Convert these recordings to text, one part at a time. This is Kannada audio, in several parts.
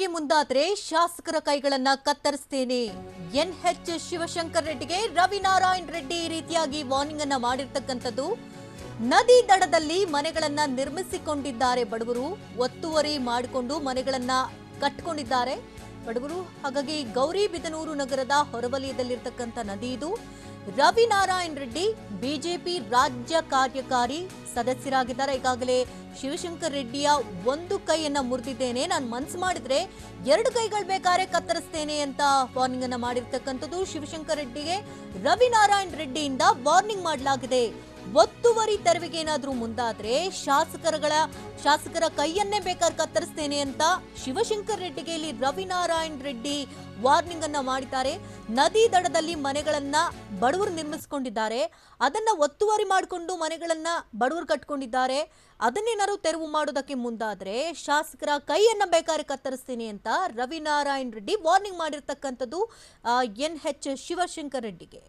ಮುಂದಾದ್ರೆ ಶಾಸಕರ ಕೈಗಳನ್ನ ಕತ್ತರಿಸ್ತೇನೆ ಎನ್ಎಚ್ ಶಿವಶಂಕರ್ ರೆಡ್ಡಿಗೆ ರವಿನಾರಾಯಣ್ ರೆಡ್ಡಿ ಈ ರೀತಿಯಾಗಿ ವಾರ್ನಿಂಗ್ ಅನ್ನ ಮಾಡಿರ್ತಕ್ಕಂಥದ್ದು ನದಿ ದಡದಲ್ಲಿ ಮನೆಗಳನ್ನ ನಿರ್ಮಿಸಿಕೊಂಡಿದ್ದಾರೆ ಬಡವರು ಒತ್ತುವರಿ ಮಾಡಿಕೊಂಡು ಮನೆಗಳನ್ನ ಕಟ್ಕೊಂಡಿದ್ದಾರೆ ಬಡವರು ಹಾಗಾಗಿ ಗೌರಿಬಿದನೂರು ನಗರದ ಹೊರವಲಯದಲ್ಲಿರ್ತಕ್ಕಂಥ ನದಿ ಇದು ರವಿನಾರಾಯಣ್ ರೆಡ್ಡಿ ಬಿಜೆಪಿ ರಾಜ್ಯ ಕಾರ್ಯಕಾರಿ ಸದಸ್ಯರಾಗಿದ್ದಾರೆ ಈಗಾಗಲೇ ಶಿವಶಂಕರ್ ರೆಡ್ಡಿಯ ಒಂದು ಕೈಯನ್ನ ಮುರಿದಿದ್ದೇನೆ ನಾನು ಮನ್ಸು ಮಾಡಿದ್ರೆ ಎರಡು ಕೈಗಳು ಬೇಕಾದ್ರೆ ಕತ್ತರಿಸ್ತೇನೆ ಅಂತ ವಾರ್ನಿಂಗ್ ಅನ್ನ ಮಾಡಿರ್ತಕ್ಕಂಥದ್ದು ಶಿವಶಂಕರ್ ರೆಡ್ಡಿಗೆ ರವಿನಾರಾಯಣ್ ರೆಡ್ಡಿಯಿಂದ ವಾರ್ನಿಂಗ್ ಮಾಡಲಾಗಿದೆ ಒತ್ತುವರಿ ತೆರವಿಗೆ ಏನಾದ್ರೂ ಮುಂದಾದ್ರೆ ಶಾಸಕರುಗಳ ಶಾಸಕರ ಕೈಯನ್ನೇ ಬೇಕಾದ್ರೆ ಕತ್ತರಿಸ್ತೇನೆ ಅಂತ ಶಿವಶಂಕರ್ ರೆಡ್ಡಿಗೆ ಇಲ್ಲಿ ರವಿನಾರಾಯಣ್ ರೆಡ್ಡಿ ವಾರ್ನಿಂಗ್ ಅನ್ನ ಮಾಡಿದ್ದಾರೆ ನದಿ ದಡದಲ್ಲಿ ಮನೆಗಳನ್ನ ಬಡವರು ನಿರ್ಮಿಸಿಕೊಂಡಿದ್ದಾರೆ ಅದನ್ನ ಒತ್ತುವರಿ ಮಾಡಿಕೊಂಡು ಮನೆಗಳನ್ನ ಬಡವರು ಕಟ್ಕೊಂಡಿದ್ದಾರೆ ಅದನ್ನೇನಾದ್ರು ತೆರವು ಮಾಡೋದಕ್ಕೆ ಮುಂದಾದ್ರೆ ಶಾಸಕರ ಕೈಯನ್ನ ಬೇಕಾದ್ರೆ ಕತ್ತರಿಸ್ತೀನಿ ಅಂತ ರವಿನಾರಾಯಣ್ ರೆಡ್ಡಿ ವಾರ್ನಿಂಗ್ ಮಾಡಿರ್ತಕ್ಕಂಥದ್ದು ಎನ್ ಎಚ್ ಶಿವಶಂಕರ್ ರೆಡ್ಡಿಗೆ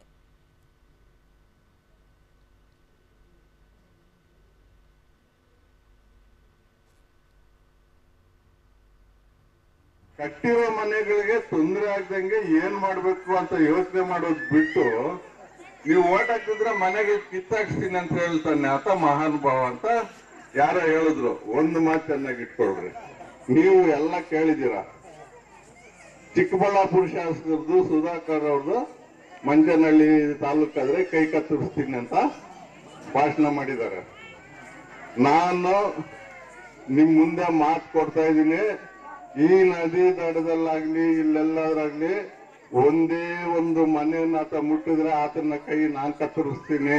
ಕಟ್ಟಿರೋ ಮನೆಗಳಿಗೆ ತೊಂದರೆ ಆಗ್ದಂಗೆ ಏನ್ ಮಾಡ್ಬೇಕು ಅಂತ ಯೋಚನೆ ಮಾಡೋದ್ ಬಿಟ್ಟು ನೀವು ಓಟ್ ಹಾಕಿದ್ರೆ ಮನೆಗೆ ಕಿತ್ತಾಕ್ಸ್ತೀನಿ ಅಂತ ಹೇಳ್ತಾನೆ ಆತ ಮಹಾನುಭಾವ ಅಂತ ಯಾರೋ ಹೇಳಿದ್ರು ಒಂದು ಮಾತು ಚೆನ್ನಾಗಿ ಇಟ್ಕೊಳ್ರಿ ನೀವು ಎಲ್ಲ ಕೇಳಿದ್ದೀರ ಚಿಕ್ಕಬಳ್ಳಾಪುರ ಶಾಸಕರದು ಸುಧಾಕರ್ ಅವ್ರದ್ದು ಮಂಚನಹಳ್ಳಿ ತಾಲೂಕಾದ್ರೆ ಕೈ ಕತ್ತರಿಸ್ತೀನಿ ಅಂತ ಭಾಷಣ ಮಾಡಿದ್ದಾರೆ ನಾನು ನಿಮ್ ಮುಂದೆ ಮಾತು ಕೊಡ್ತಾ ಇದ್ದೀನಿ ಈ ನದಿ ದಡದಲ್ಲಾಗ್ಲಿ ಇಲ್ಲೆಲ್ಲಾದ್ರಾಗ್ಲಿ ಒಂದೇ ಒಂದು ಮನೆಯನ್ನ ಆತ ಮುಟ್ಟಿದ್ರೆ ಆತನ ಕೈ ನಾನ್ ಕತ್ತರಿಸ್ತೀನಿ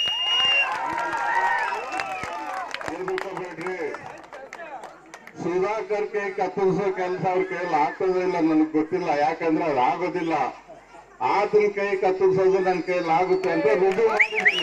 ಹೆದರ್ಕೋಬೇಡ್ರಿ ಸುಧಾಕರ್ ಕೈ ಕತ್ತರಿಸೋ ಕೆಲಸ ಅವ್ರ ಕೈಯಲ್ಲಿ ಆಗ್ತದೆ ಇಲ್ಲ ನನಗೆ ಗೊತ್ತಿಲ್ಲ ಯಾಕಂದ್ರೆ ಅದು ಆಗೋದಿಲ್ಲ ಆತನ ಕೈ ಕತ್ತರಿಸೋದು ನನ್ನ ಕೈಯಲ್ಲಿ ಆಗುತ್ತೆ ಅಂತ ರುಜು ಮಾಡಿದ್ದೀನಿ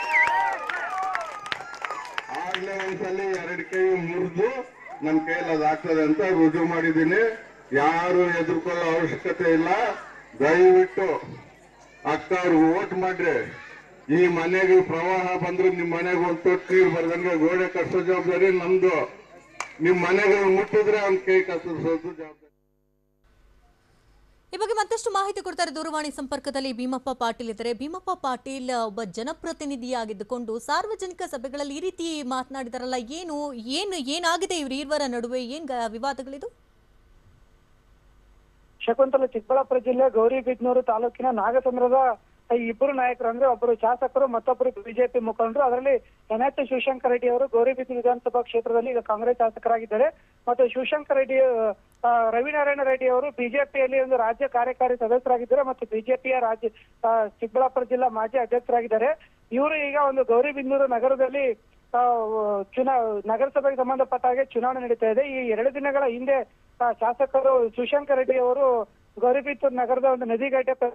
ಆಗ್ಲೇ ಒಂದ್ಸಲಿ ಎರಡು ಕೈ ಮುರಿದು ನನ್ನ ಕೈಯಲ್ಲಿ ಅದಾಗ್ತದೆ ಅಂತ ರುಜು ಮಾಡಿದ್ದೀನಿ ಯಾರು ಎದುರ್ಕೊಳ್ಳೋ ಅವಶ್ಯಕತೆ ಇಲ್ಲ ದಯವಿಟ್ಟು ಅಕ್ಕ ಅವ್ರಿಗೆ ಓಟ್ ಮಾಡ್ರಿ ಈ ಮನೆಗೆ ಪ್ರವಾಹ ಬಂದ್ರೆ ನಿಮ್ ಮನೆಗೆ ಒಂದು ತೊಟ್ಟು ನೀರು ಬರ್ದಂಗೆ ಗೋಡೆ ಕಟ್ಸೋ ಜವಾಬ್ದಾರಿ ನಮ್ದು ನಿಮ್ ಮನೆಗಳು ಮುಟ್ಟಿದ್ರೆ ಅವ್ನ ಕೈ ಕತ್ತರಿಸೋದು ಜವಾಬ್ದಾರಿ ಈ ಬಗ್ಗೆ ಮತ್ತಷ್ಟು ಮಾಹಿತಿ ಕೊಡ್ತಾರೆ ದೂರವಾಣಿ ಸಂಪರ್ಕದಲ್ಲಿ ಭೀಮಪ್ಪ ಪಾಟೀಲ್ ಇದ್ದಾರೆ ಭೀಮಪ್ಪ ಪಾಟೀಲ್ ಒಬ್ಬ ಜನಪ್ರತಿನಿಧಿಯಾಗಿದ್ದುಕೊಂಡು ಸಾರ್ವಜನಿಕ ಸಭೆಗಳಲ್ಲಿ ಈ ರೀತಿ ಮಾತನಾಡಿದಾರಲ್ಲ ಏನು ಏನು ಏನಾಗಿದೆ ಇವ್ರ ಇರುವರ ನಡುವೆ ಏನ್ ಗ- ವಿವಾದಗಳಿದು ಶಕುಂತಲ ಚಿಕ್ಕಬಳ್ಳಾಪುರ ಜಿಲ್ಲೆ ಗೌರಿಬಿದನೂರು ತಾಲೂಕಿನ ನಾಗಚಂದ್ರದ ಈ ಇಬ್ಬರು ನಾಯಕರು ಅಂದ್ರೆ ಒಬ್ಬರು ಶಾಸಕರು ಮತ್ತೊಬ್ಬರು ಬಿಜೆಪಿ ಮುಖಂಡರು ಅದರಲ್ಲಿ ಎನ್ ಎಚ್ ಶಿವಶಂಕರ್ ರೆಡ್ಡಿ ಅವರು ಗೌರಿಬಿದನೂರು ವಿಧಾನಸಭಾ ಕ್ಷೇತ್ರದಲ್ಲಿ ಈಗ ಕಾಂಗ್ರೆಸ್ ಶಾಸಕರಾಗಿದ್ದಾರೆ ಮತ್ತು ಶಿವಶಂಕರ್ ರೆಡ್ಡಿ ಆ, ರವಿನಾರಾಯಣ ರೆಡ್ಡಿ ಅವರು ಬಿಜೆಪಿಯಲ್ಲಿ ಒಂದು ರಾಜ್ಯ ಕಾರ್ಯಕಾರಿ ಸದಸ್ಯರಾಗಿದ್ದಾರೆ ಮತ್ತು ಬಿಜೆಪಿಯ ರಾಜ್ಯ ಆ, ಚಿಕ್ಕಬಳ್ಳಾಪುರ ಜಿಲ್ಲಾ ಮಾಜಿ ಅಧ್ಯಕ್ಷರಾಗಿದ್ದಾರೆ ಇವರು ಈಗ ಒಂದು ಗೌರಿಬಿದನೂರು ನಗರದಲ್ಲಿ ಆ, ಚುನಾ ನಗರಸಭೆಗೆ ಸಂಬಂಧಪಟ್ಟ ಹಾಗೆ ಚುನಾವಣೆ ನಡೀತಾ ಇದೆ ಈ ಎರಡು ದಿನಗಳ ಹಿಂದೆ ಆ, ಶಾಸಕರು ಶಿವಶಂಕರ್ ರೆಡ್ಡಿ ಅವರು ಗೌರಿಬಿದನೂರು ನಗರದ ಒಂದು ನದಿಗಡ್ಡೆ ಪ್ರ-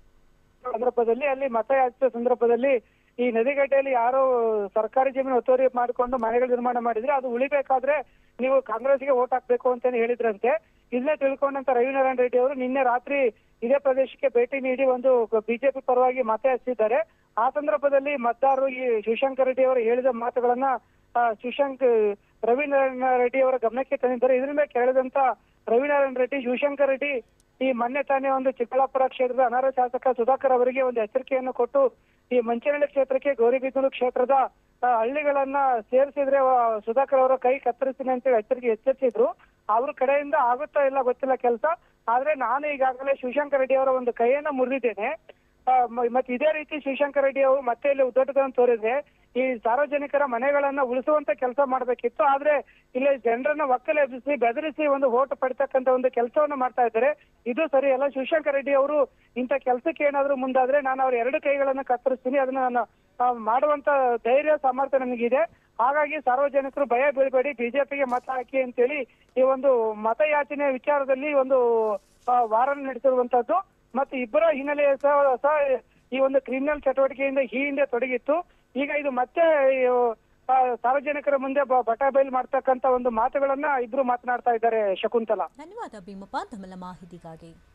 ಸಂದರ್ಭದಲ್ಲಿ ಅಲ್ಲಿ ಮತಯಾಚಿಸುವ ಸಂದರ್ಭದಲ್ಲಿ ಈ ನದಿಗಡ್ಡೆಯಲ್ಲಿ ಯಾರೋ ಸರ್ಕಾರಿ ಜಮೀನು ಒತ್ತುವರಿ ಮಾಡಿಕೊಂಡು ಮನೆಗಳು ನಿರ್ಮಾಣ ಮಾಡಿದ್ರೆ ಅದು ಉಳಿಬೇಕಾದ್ರೆ ನೀವು ಕಾಂಗ್ರೆಸ್ಗೆ ವೋಟ್ ಹಾಕ್ಬೇಕು ಅಂತ ಹೇಳಿದ್ರಂತೆ ಇದನ್ನೇ ತಿಳ್ಕೊಂಡಂತ ರವಿನಾರಾಯಣ ರೆಡ್ಡಿ ಅವರು ನಿನ್ನೆ ರಾತ್ರಿ ಇದೇ ಪ್ರದೇಶಕ್ಕೆ ಭೇಟಿ ನೀಡಿ ಒಂದು ಬಿಜೆಪಿ ಪರವಾಗಿ ಮತ ಯಾಚಿಸಿದ್ದಾರೆ ಆ ಸಂದರ್ಭದಲ್ಲಿ ಮತದಾರರು ಈ ಶಿವಶಂಕರ್ ರೆಡ್ಡಿ ಅವರು ಹೇಳಿದ ಮಾತುಗಳನ್ನ ಆ, ಶಿವಶಂಕರ್ ರವಿನಾರಾಯಣ ರೆಡ್ಡಿ ಅವರ ಗಮನಕ್ಕೆ ತಂದಿದ್ದಾರೆ ಇದರಿಂದ ಕೇಳಿದಂತ ರವಿನಾರಾಯಣ ರೆಡ್ಡಿ ಶಿವಶಂಕರ್ ರೆಡ್ಡಿ ಈ ಮೊನ್ನೆ ತಾನೇ ಒಂದು ಚಿಕ್ಕಬಳ್ಳಾಪುರ ಕ್ಷೇತ್ರದ ಅನರ್ಹ ಶಾಸಕ ಸುಧಾಕರ್ ಅವರಿಗೆ ಒಂದು ಎಚ್ಚರಿಕೆಯನ್ನು ಕೊಟ್ಟು ಈ ಮಂಚನಹಳ್ಳಿ ಕ್ಷೇತ್ರಕ್ಕೆ ಗೌರಿಬಿದನೂರು ಕ್ಷೇತ್ರದ ಆ, ಹಳ್ಳಿಗಳನ್ನ ಸೇರಿಸಿದ್ರೆ ಆ, ಸುಧಾಕರ್ ಅವರ ಕೈ ಕತ್ತರಿಸ್ತೀನಿ ಅಂತ ಎಚ್ಚರಿಕೆ ಎಚ್ಚರಿಸಿದ್ರು ಅವ್ರ ಕಡೆಯಿಂದ ಆಗುತ್ತಾ ಇಲ್ಲ ಗೊತ್ತಿಲ್ಲ ಕೆಲಸ ಆದ್ರೆ ನಾನು ಈಗಾಗಲೇ ಶಿವಶಂಕರ್ ರೆಡ್ಡಿ ಅವರ ಒಂದು ಕೈಯನ್ನ ಮುರಿದಿದ್ದೇನೆ ಆ, ಮ- ಮತ್ತೆ ಇದೇ ರೀತಿ ಶಿವಶಂಕರ್ ರೆಡ್ಡಿ ಅವರು ಮತ್ತೆ ಇಲ್ಲಿ ಉದ್ದಟತನ ತೋರಿದ್ರೆ ಈ ಸಾರ್ವಜನಿಕರ ಮನೆಗಳನ್ನ ಉಳಿಸುವಂತ ಕೆಲಸ ಮಾಡ್ಬೇಕಿತ್ತು ಆದ್ರೆ ಇಲ್ಲಿ ಜನರನ್ನ ಒಕ್ಕಲೆಬ್ಬಿಸಿ ಬೆದರಿಸಿ ಒಂದು ಓಟ್ ಪಡಿತಕ್ಕಂತ ಒಂದು ಕೆಲಸವನ್ನ ಮಾಡ್ತಾ ಇದ್ದಾರೆ ಇದು ಸರಿ ಅಲ್ಲ ಶಿವಶಂಕರ್ ರೆಡ್ಡಿ ಅವರು ಇಂಥ ಕೆಲಸಕ್ಕೆ ಏನಾದ್ರು ಮುಂದಾದ್ರೆ ನಾನು ಅವ್ರ ಎರಡು ಕೈಗಳನ್ನ ಕತ್ತರಿಸ್ತೀನಿ ಅದನ್ನ ನಾನು ಆ, ಮಾಡುವಂತ ಧೈರ್ಯ ಸಾಮರ್ಥ್ಯ ನನಗಿದೆ ಹಾಗಾಗಿ ಸಾರ್ವಜನಿಕರು ಭಯ ಬೀಳಬೇಡಿ ಬಿಜೆಪಿಗೆ ಮತ ಹಾಕಿ ಅಂತೇಳಿ ಈ ಒಂದು ಮತಯಾಚನೆ ವಿಚಾರದಲ್ಲಿ ಒಂದು ಆ, ವಾರ ನಡೆಸಿರುವಂತದ್ದು ಮತ್ತೆ ಇಬ್ಬರ ಹಿನ್ನೆಲೆ ಸಹ ಸಹ ಈ ಒಂದು ಕ್ರಿಮಿನಲ್ ಚಟುವಟಿಕೆಯಿಂದ ಈ ಹಿಂದೆ ತೊಡಗಿತ್ತು ಈಗ ಇದು ಮತ್ತೆ ಈ, ಆ, ಸಾರ್ವಜನಿಕರ ಮುಂದೆ ಬ- ಬಟ ಬಯಲು ಮಾಡ್ತಕ್ಕಂತ ಒಂದು ಮಾತುಗಳನ್ನ ಇಬ್ರು ಮಾತನಾಡ್ತಾ ಇದ್ದಾರೆ ಶಕುಂತಲಾ ಧನ್ಯವಾದ ಭೀಮಪ್ಪ ತಮ್ಮೆಲ್ಲ ಮಾಹಿತಿಗಾಗಿ